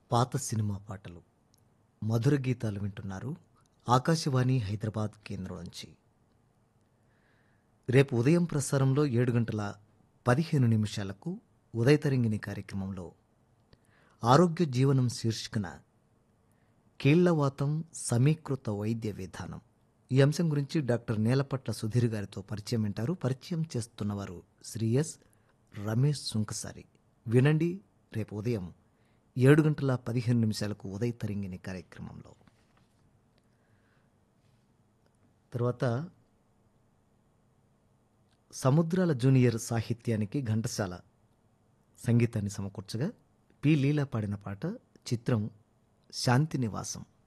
పాత సినిమా పాటలు మధుర గీతాలు వింటున్నారు ఆకాశవాణి హైదరాబాద్ కేంద్రం నుంచి రేపు ఉదయం ప్రసారంలో ఏడు గంటల పదిహేను నిమిషాలకు ఉదయతరంగిణి కార్యక్రమంలో ఆరోగ్య జీవనం శీర్షికన కీళ్లవాతం సమీకృత వైద్య విధానం ఈ అంశం గురించి డాక్టర్ నేలపట్ల సుధీర్ గారితో పరిచయం వింటారు పరిచయం చేస్తున్నవారు శ్రీ ఎస్ రమేష్ సుంకసారి వినండి రేపు ఉదయం ఏడు గంటల పదిహేను నిమిషాలకు ఉదయ తరింగిన కార్యక్రమంలో తర్వాత సముద్రాల జూనియర్ సాహిత్యానికి ఘంటసాల సంగీతాన్ని సమకూర్చగా పి లీలా పాడిన పాట చిత్రం శాంతి నివాసం